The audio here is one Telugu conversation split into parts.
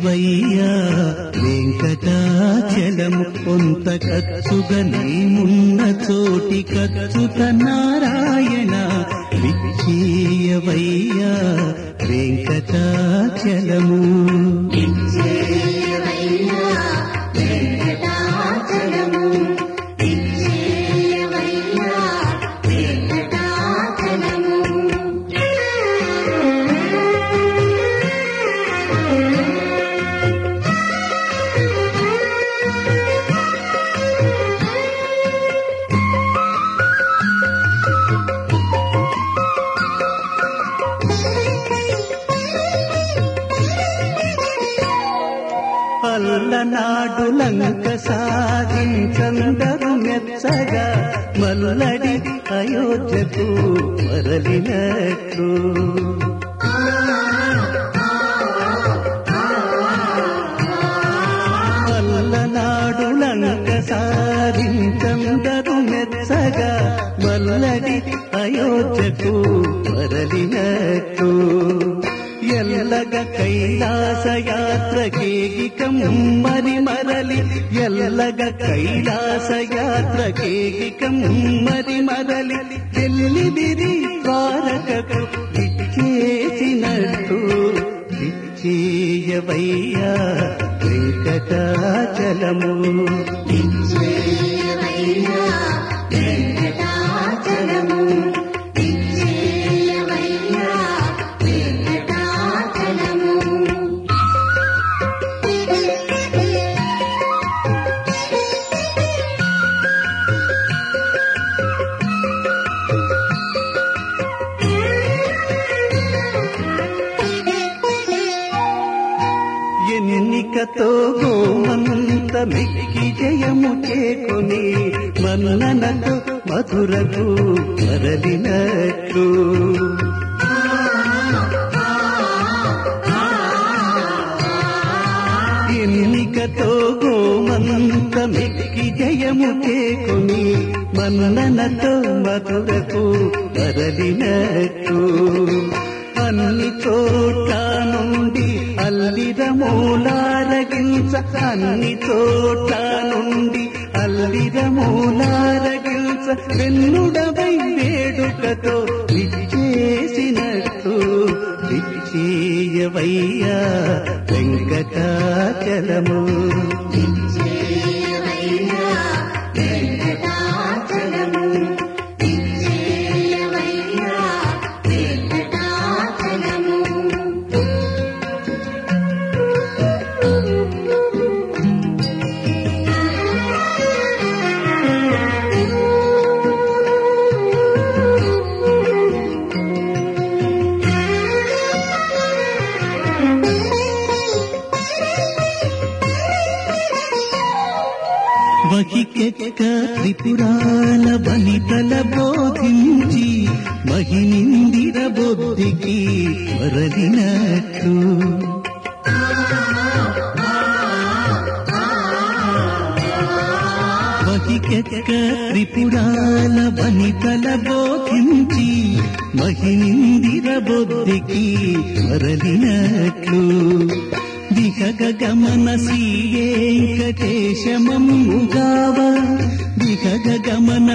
విచ్చేయవయ్యా వెంకటాచలము కొంత ఖర్చుగా నీమున్న చోటి ఖర్చుత నారాయణ విచ్చేయవయ్యా వెంకటాచలము ఇచ్చేయవయ్యా వెంకటాచలము ఇచ్చేయవయ్యా వెంకటాచలము అల్లనాడు లంక సాగించందరు మెచ్చగా మల్లడి అయోధ్యకు మరలినట్లు అల్లనాడు లంక సాగించందరు మెచ్చగా మల్లడి అయోధ్యకు మరలినట్లు ఎల్లగ కైలాస యాత్రకేగికం మరి మరలి ఎల్లగ కైలాస యాత్రకేగికం మరి మరలి వెళ్ళిదిరి ద్వారకకు విచ్చేసినట్టు విచ్చేయవయ్యా వెంకటాచలము ఇచ్చేయవయ్యా వెంకటాచలము ఇచ్చేయవయ్యా వెంకటాచలము ఎన్నికతో గోమంత మిక్కి జయము చేకొని మన్ననతో మధురకు మరలినట్లు ఎన్నికతో గోమంత మిక్కి జయము చేకొని మన్ననతో మధురకు మరలినట్లు అన్ని చోట్ల నుండి అల్లిర మూలారగించ అన్ని చోట్ల నుండి అల్లిర మూలారగించ వెన్నుడవై వేడుకతో విచ్చేసినట్టు విచ్చేయవయ్యా వెంకటాచలము ఇచ్చేయవయ్యా వెంకటాచలము ఇచ్చేయవయ్యా వెంకటాచలము వహికెక్క త్రిపురాల వనితల బోధించి మహినిందిర బొద్దికి మరలినట్లు వహికెక్క త్రిపురాల వనితల బోధించి మహినిందిర బొద్దికి మరలినట్లు దిగగ గమన శ్రీయేంకటేశమమ్ముగావ దిగగ గమన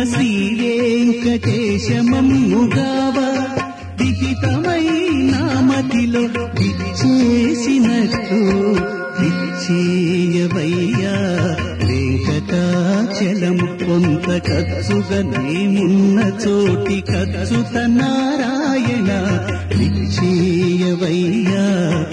శ్రీయేంకటేశమమ్ముగావ విహితమై నామతిలో విచ్చేసినట్టు విచ్చేయవయ్యా వెంకటాచలము కొంత ఖర్చుగా నీమున్న చోటి ఖర్చుత నారాయణ విచ్చేయవయ్యా